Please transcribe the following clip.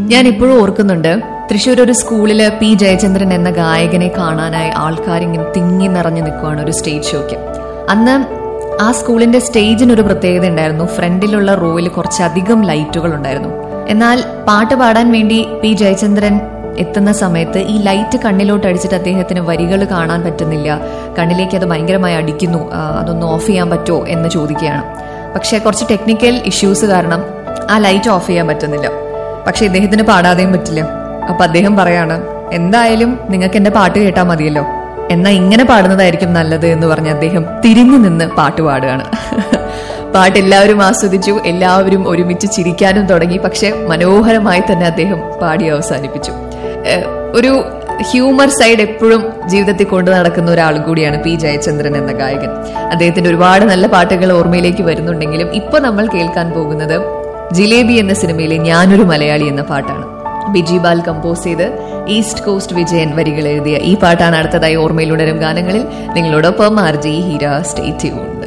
ഞാൻ ഇപ്പോഴും ഓർക്കുന്നുണ്ട് തൃശ്ശൂർ ഒരു സ്കൂളില് പി ജയചന്ദ്രൻ എന്ന ഗായകനെ കാണാനായി ആൾക്കാർ ഇങ്ങനെ തിങ്ങി നിറഞ്ഞു നിൽക്കുവാണ് ഒരു സ്റ്റേജ് ഷോയ്ക്ക് അന്ന് ആ സ്കൂളിന്റെ സ്റ്റേജിന് ഒരു പ്രത്യേകത ഉണ്ടായിരുന്നു ഫ്രണ്ടിലുള്ള റോയിൽ കുറച്ചധികം ലൈറ്റുകൾ ഉണ്ടായിരുന്നു എന്നാൽ പാട്ട് പാടാൻ വേണ്ടി പി ജയചന്ദ്രൻ എത്തുന്ന സമയത്ത് ഈ ലൈറ്റ് കണ്ണിലോട്ട് അടിച്ചിട്ട് അദ്ദേഹത്തിന് വരികൾ കാണാൻ പറ്റുന്നില്ല കണ്ണിലേക്ക് അത് ഭയങ്കരമായി അടിക്കുന്നു ആ, അതൊന്ന് ഓഫ് ചെയ്യാൻ പറ്റുമോ എന്ന് ചോദിക്കുകയാണ് പക്ഷെ കുറച്ച് ടെക്നിക്കൽ ഇഷ്യൂസ് കാരണം ആ ലൈറ്റ് ഓഫ് ചെയ്യാൻ പറ്റുന്നില്ല പക്ഷെ ഇദ്ദേഹത്തിന് പാടാതെയും പറ്റില്ല അപ്പൊ അദ്ദേഹം പറയാണ് എന്തായാലും നിങ്ങൾക്ക് എന്റെ പാട്ട് കേട്ടാൽ മതിയല്ലോ എന്നാ ഇങ്ങനെ പാടുന്നതായിരിക്കും നല്ലത് എന്ന് പറഞ്ഞ് അദ്ദേഹം തിരിഞ്ഞു നിന്ന് പാട്ട് പാടുകയാണ് പാട്ട് എല്ലാവരും ആസ്വദിച്ചു എല്ലാവരും ഒരുമിച്ച് ചിരിക്കാനും തുടങ്ങി പക്ഷെ മനോഹരമായി തന്നെ അദ്ദേഹം പാടി അവസാനിപ്പിച്ചു ഏഹ് ഒരു ഹ്യൂമർ സൈഡ് എപ്പോഴും ജീവിതത്തിൽ കൊണ്ടു നടക്കുന്ന ഒരാൾ കൂടിയാണ് പി ജയചന്ദ്രൻ എന്ന ഗായകൻ അദ്ദേഹത്തിന്റെ ഒരുപാട് നല്ല പാട്ടുകൾ ഓർമ്മയിലേക്ക് വരുന്നുണ്ടെങ്കിലും ഇപ്പൊ നമ്മൾ കേൾക്കാൻ പോകുന്നത് ജിലേബി എന്ന സിനിമയിലെ ഞാനൊരു മലയാളി എന്ന പാട്ടാണ് ബിജി ബാൽ കമ്പോസ് ചെയ്ത് ഈസ്റ്റ് കോസ്റ്റ് വിജയൻ വരികൾ എഴുതിയ ഈ പാട്ടാണ് അടുത്തതായി ഓർമ്മയിലുണരും ഗാനങ്ങളിൽ നിങ്ങളോടൊപ്പം R J Heera stay tune